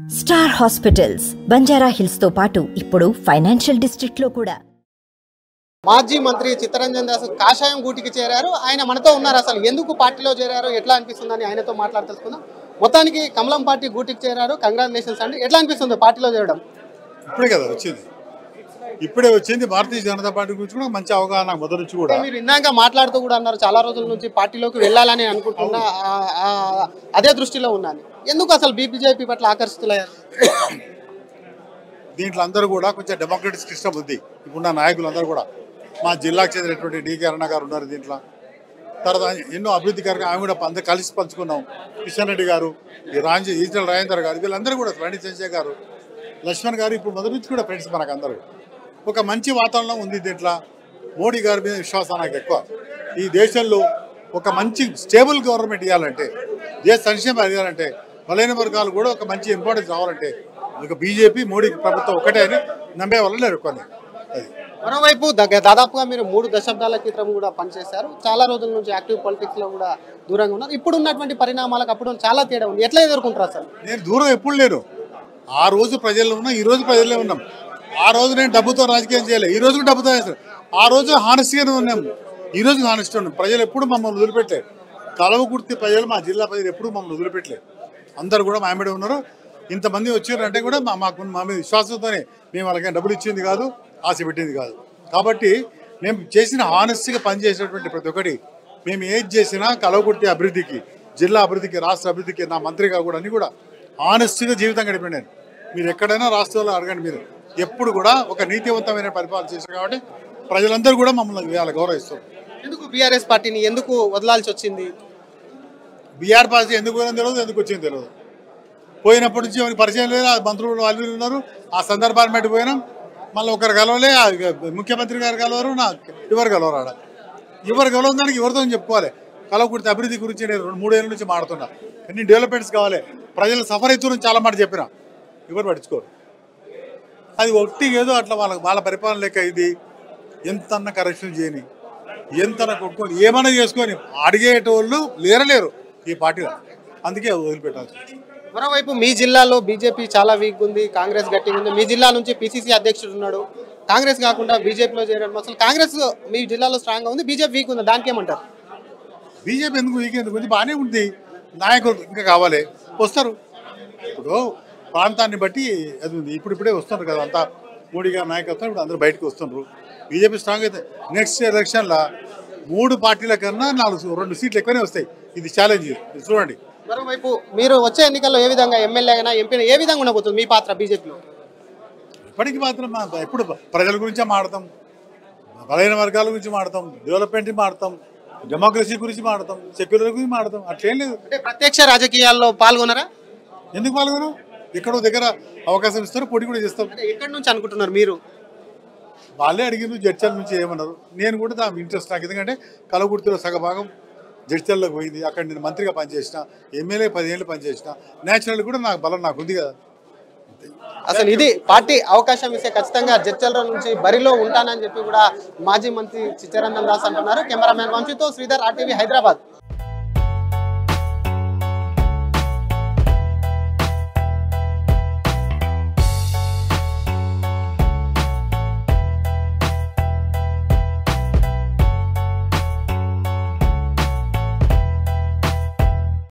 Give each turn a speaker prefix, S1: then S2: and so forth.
S1: Star hospitals Banjara hills తో పాటు ఇప్పుడు ఫైనాన్షియల్ డిస్ట్రిక్ట్ లో కూడా
S2: మాజీ మంత్రి చిత్తరంజన్ దాస్ కాషాయం గూటికి చేరారు ఆయన మనతో ఉన్నారు అసలు ఎందుకు పార్టీలో చేరారు ఎట్లా అనిపిస్తుందని ఆయనతో మాట్లాడి తెలుసుకుందాం మొత్తానికి కమలం పార్టీ గూటికి చేరారు కంగ్రాచులేషన్స్ అండి ఎట్లా అనిపిస్తుంది పార్టీలో చేరడం
S3: ఇప్పుడే కదా వచ్చింది ఇప్పుడే వచ్చింది భారతీయ జనతా పార్టీ గురించి కూడా మంచి అవగాహన మొదటి నుంచి కూడా
S2: మీరు ఇందాక మాట్లాడుతూ కూడా అన్నారు చాలా రోజుల నుంచి పార్టీలోకి వెళ్ళాలని అనుకుంటున్నా ఆ- ఆ- అదే దృష్టిలో ఉన్నాను ఎందుకు అసలు బీజేపీ పట్ల ఆకర్షితులయ్యారు
S3: దీంట్లో అందరూ కూడా కొంచెం డెమోక్రటిక్ సిస్టమ్ ఉంది ఇప్పుడున్న నాయకులందరూ కూడా మా జిల్లాకు చెందినటువంటి డికే అరుణ గారు ఉన్నారు దీంట్లో తర్వాత ఎన్నో అభివృద్ధి కార్యక్రమం ఆమె కూడా అందరూ కలిసి పంచుకున్నాం కిషన్ రెడ్డి గారు ఈ రాంజీ ఈటల రాజేందర్ గారు వీళ్ళందరూ కూడా రణి సంజయ్ గారు లక్ష్మణ్ గారు ఇప్పుడు మొదటి నుంచి కూడా ఫ్రెండ్స్ మనకు అందరూ ఒక మంచి వాతావరణం ఉంది దీంట్లో మోడీ గారి మీద విశ్వాసం నాకు ఎక్కువ ఈ దేశంలో ఒక మంచి స్టేబుల్ గవర్నమెంట్ ఇవ్వాలంటే దేశ సంక్షేమం అడగాలంటే బలైన వర్గాలు కూడా ఒక మంచి ఇంపార్టెన్స్ రావాలంటే ఒక బీజేపీ మోడీ ప్రభుత్వం ఒకటే అని నమ్మే వాళ్ళు లేరు కొన్ని అది
S2: మరోవైపు దగ్గ- దాదాపుగా మీరు మూడు దశాబ్దాల క్రితం కూడా పనిచేశారు చాలా రోజుల నుంచి యాక్టివ్ పాలిటిక్స్ లో కూడా దూరంగా ఉన్నారు ఇప్పుడు ఉన్నటువంటి పరిణామాలకు అప్పుడు చాలా తేడా ఉంది ఎట్లా ఎదుర్కొంటారు అసలు
S3: నేను దూరం ఎప్పుడు లేను ఆ రోజు ప్రజల్లో ఉన్నా ఈ రోజు ప్రజల్లో ఉన్నాం ఆ రోజు నేను డబ్బుతో రాజకీయం చేయలేదు ఈ రోజు కూడా డబ్బుతో చేస్తాను ఆ రోజు హానెస్ట్గానే ఉన్నాం ఈ రోజు హానెస్ట్ ఉన్నాం ప్రజలు ఎప్పుడు మమ్మల్ని వదిలిపెట్టలేదు కలవకుర్తి ప్రజలు మా జిల్లా ప్రజలు ఎప్పుడు మమ్మల్ని వదిలిపెట్టలేదు అందరు కూడా మా ఆమెడే ఉన్నారు ఇంతమంది వచ్చారు అంటే కూడా మా మాకు మా మీద విశ్వాసంతోనే మేము వాళ్ళకి డబ్బులు ఇచ్చింది కాదు ఆశ పెట్టింది కాదు కాబట్టి మేము చేసిన హానెస్ట్గా పనిచేసేటువంటి ప్రతి ఒక్కటి మేము ఏది చేసినా కలవకుర్తి అభివృద్ధికి జిల్లా అభివృద్ధికి రాష్ట్ర అభివృద్ధికి నా మంత్రిగా కూడా అన్ని కూడా ఆనెస్ట్గా జీవితం గడిపాను నేను మీరు ఎక్కడైనా రాష్ట్రంలో అడగండి మీరు ఎప్పుడు కూడా ఒక నీతివంతమైన పరిపాలన చేశారు కాబట్టి ప్రజలందరూ కూడా మమ్మల్ని ఇవాళ గౌరవిస్తారు
S2: ఎందుకు బీఆర్ఎస్ పార్టీని ఎందుకు వదలాల్సి వచ్చింది
S3: బీఆర్ పార్టీ ఎందుకు పోయినా తెలియదు ఎందుకు వచ్చిందో తెలియదు పోయినప్పటి నుంచి ఎవరికి పరిచయం లేదు ఆ మంత్రులు వాళ్ళు వీళ్ళు ఉన్నారు ఆ సందర్భాన్ని బట్టి పోయినాం మళ్ళీ ఒకరు కలవలే ఆ ముఖ్యమంత్రి గారు కలవరు నా ఎవరు కలవరు ఆడ ఎవరు కలవని దానికి ఎవరితో చెప్పుకోవాలి కలవకుర్తి అభివృద్ధి గురించి నేను రెండు మూడేళ్ళ నుంచి మాడుతున్నా ఎన్ని డెవలప్మెంట్స్ కావాలి ప్రజలు సఫర్ అవుతున్న చాలా మాట చెప్పిన ఎవరు పట్టించుకోరు అది ఒట్టి ఏదో అట్లా వాళ్ళ వాళ్ళ పరిపాలన లెక్క ఇది ఎంతన్న కరెక్షన్ చేయని ఎంతన కొట్టుకొని ఏమైనా చేసుకొని అడిగేటోళ్ళు లేరలేరు ఈ పార్టీలో అందుకే వదిలిపెట్టాల్సి వచ్చింది.
S2: మరోవైపు మీ జిల్లాలో బీజేపీ చాలా వీక్ ఉంది కాంగ్రెస్ గట్టిగా ఉంది మీ జిల్లా నుంచి పిసిసి అధ్యక్షుడు ఉన్నాడు కాంగ్రెస్ కాకుండా బీజేపీలో చేరడం అసలు కాంగ్రెస్ మీ జిల్లాలో స్ట్రాంగ్ గా ఉంది బీజేపీ వీక్ ఉంది దానికి ఏమంటారు
S3: బీజేపీ ఎందుకు వీక్ ఎందుకు ఉంది బాగానే ఉంది నాయకులు ఇంకా కావాలి వస్తారు ఇప్పుడు ప్రాంతాన్ని బట్టి అది ఉంది ఇప్పుడు ఇప్పుడే వస్తున్నారు కదా అంతా మోడీ గారి నాయకత్వం ఇప్పుడు అందరూ బయటకు వస్తున్నారు బీజేపీ స్ట్రాంగ్ అయితే నెక్స్ట్ ఎలక్షన్లో మూడు పార్టీల కన్నా నాలుగు రెండు సీట్లు ఎక్కువనే వస్తాయి ఇది ఛాలెంజ్ ఇది చూడండి
S2: మరోవైపు మీరు వచ్చే ఎన్నికల్లో ఏ విధంగా ఎమ్మెల్యే అయినా ఎంపీ ఏ విధంగా ఉండబోతుంది మీ పాత్ర బీజేపీలో
S3: ఇప్పటికి మాత్రం మా- ఎప్పుడు ప్రజల గురించే మాడతాం బలైన వర్గాల గురించి మాడతాం డెవలప్మెంట్ మాడతాం డెమోక్రసీ గురించి మాడతాం సెక్యులర్ గురించి మాడతాం అట్లేం లేదు
S2: అంటే ప్రత్యక్ష రాజకీయాల్లో పాల్గొనరా
S3: ఎందుకు పాల్గొనం ఎక్కడో దగ్గర అవకాశం ఇస్తారు పోటీ కూడా చేస్తాం
S2: అంటే ఎక్కడి నుంచి అనుకుంటున్నారు మీరు
S3: వాళ్ళే అడిగిన జడ్చల్ నుంచి ఏమన్నారు నేను కూడా నా ఇంట్రెస్ట్ నాకు ఎందుకంటే కలగుర్తిలో సగభాగం జడ్చల్లోకి పోయింది అక్కడ నేను మంత్రిగా పనిచేసిన ఎమ్మెల్యే పదిహేళ్ళు పనిచేసిన నేచురల్ కూడా నాకు బలం నాకు ఉంది కదా
S2: అసలు ఇది పార్టీ అవకాశం ఇస్తే ఖచ్చితంగా జడ్చల నుంచి బరిలో ఉంటానని చెప్పి కూడా మాజీ మంత్రి చిత్తరంజన్ దాస్ అంటున్నారు కెమెరామెన్ వంశీతో శ్రీధర్ ఆర్టీవీ హైదరాబాద్